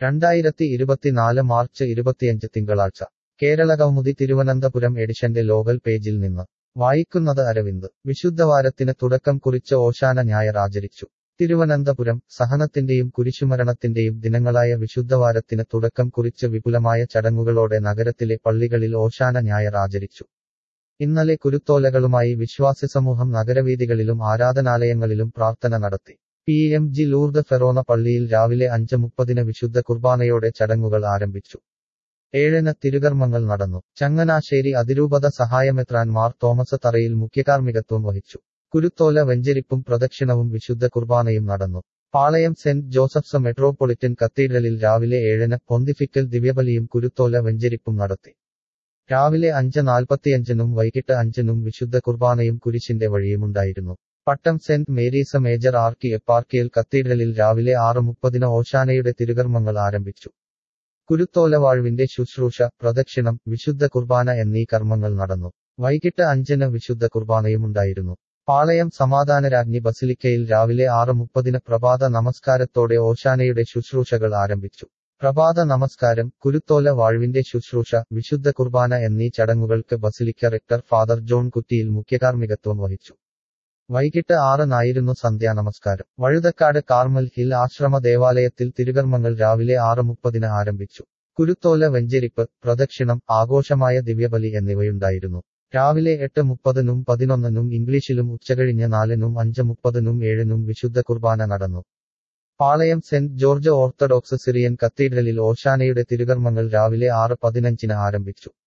രണ്ടായിരത്തി ഇരുപത്തിനാല് മാർച്ച് ഇരുപത്തിയഞ്ച് തിങ്കളാഴ്ച കേരളകൗമുദി തിരുവനന്തപുരം എഡിഷന്റെ ലോകൽ പേജിൽ നിന്ന് വായിക്കുന്നത് അരവിന്ദ് വിശുദ്ധവാരത്തിന് തുടക്കം കുറിച്ച് ഓശാന ഞായർ ആചരിച്ചു തിരുവനന്തപുരം സഹനത്തിന്റെയും കുരിശുമരണത്തിന്റെയും ദിനങ്ങളായ വിശുദ്ധവാരത്തിന് തുടക്കം കുറിച്ച് വിപുലമായ ചടങ്ങുകളോടെ നഗരത്തിലെ പള്ളികളിൽ ഓശാന ഞായർ ആചരിച്ചു ഇന്നലെ കുരുത്തോലകളുമായി വിശ്വാസി സമൂഹം നഗരവീഥികളിലും ആരാധനാലയങ്ങളിലും പ്രാർത്ഥന നടത്തി P M G Lourdes forane പള്ളിയിൽ രാവിലെ അഞ്ച് മുപ്പതിന് വിശുദ്ധ കുർബാനയോടെ ചടങ്ങുകൾ ആരംഭിച്ചു ഏഴിന് തിരുകർമ്മങ്ങൾ നടന്നു ചങ്ങനാശ്ശേരി അതിരൂപത സഹായമെത്രാൻ മാർ തോമസ് തറയിൽ മുഖ്യകാർമ്മികത്വം വഹിച്ചു കുരുത്തോല വെഞ്ചരിപ്പും പ്രദക്ഷിണവും വിശുദ്ധ കുർബാനയും നടന്നു പാളയം സെന്റ് ജോസഫ്സ് മെട്രോപൊളിറ്റൻ കത്തീഡ്രലിൽ രാവിലെ ഏഴിന് പൊന്തിഫിക്കൽ ദിവ്യബലിയും കുരുത്തോല വെഞ്ചരിപ്പും നടത്തി രാവിലെ അഞ്ച് നാൽപ്പത്തിയഞ്ചിനും വൈകിട്ട് അഞ്ചിനും വിശുദ്ധ കുർബാനയും കുരിശിന്റെ വഴിയുമുണ്ടായിരുന്നു Pattom saint Mary's major archieparchial കത്തീഡ്രലിൽ രാവിലെ ആറ് മുപ്പതിന് ഓശാനയുടെ തിരുകർമ്മങ്ങൾ ആരംഭിച്ചു കുരുത്തോലവാഴ്വിന്റെ ശുശ്രൂഷ പ്രദക്ഷിണം വിശുദ്ധ കുർബാന എന്നീ കർമ്മങ്ങൾ നടന്നു വൈകിട്ട് അഞ്ചിന് വിശുദ്ധ കുർബാനയുമുണ്ടായിരുന്നു പാളയം സമാധാനരാജ്ഞി ബസിലിക്കയിൽ രാവിലെ ആറ് മുപ്പതിന് പ്രഭാത നമസ്കാരത്തോടെ ഓശാനയുടെ ശുശ്രൂഷകൾ ആരംഭിച്ചു പ്രഭാത നമസ്കാരം കുരുത്തോല വാഴ്വിന്റെ ശുശ്രൂഷ വിശുദ്ധ കുർബാന എന്നീ ചടങ്ങുകൾക്ക് ബസിലിക്ക റെക്ടർ ഫാദർ ജോൺ കുറ്റിയിൽ മുഖ്യകാർമ്മികത്വം വഹിച്ചു വൈകിട്ട് ആറിനായിരുന്നു സന്ധ്യാനമസ്കാരം വഴുതക്കാട് കാർമൽ ഹിൽ ആശ്രമ ദേവാലയത്തിൽ തിരുകർമ്മങ്ങൾ രാവിലെ ആറ് മുപ്പതിന് ആരംഭിച്ചു കുരുത്തോല വെഞ്ചരിപ്പ് പ്രദക്ഷിണം ആഘോഷമായ ദിവ്യബലി എന്നിവയുണ്ടായിരുന്നു രാവിലെ എട്ട് മുപ്പതിനും പതിനൊന്നിനും ഇംഗ്ലീഷിലും ഉച്ചകഴിഞ്ഞ് നാലിനും അഞ്ച് മുപ്പതിനും ഏഴിനും വിശുദ്ധ കുർബാന നടന്നു Palayam saint George orthodox Syrian കത്തീഡ്രലിൽ ഓശാനയുടെ തിരുകർമ്മങ്ങൾ രാവിലെ ആറ് പതിനഞ്ചിന് ആരംഭിച്ചു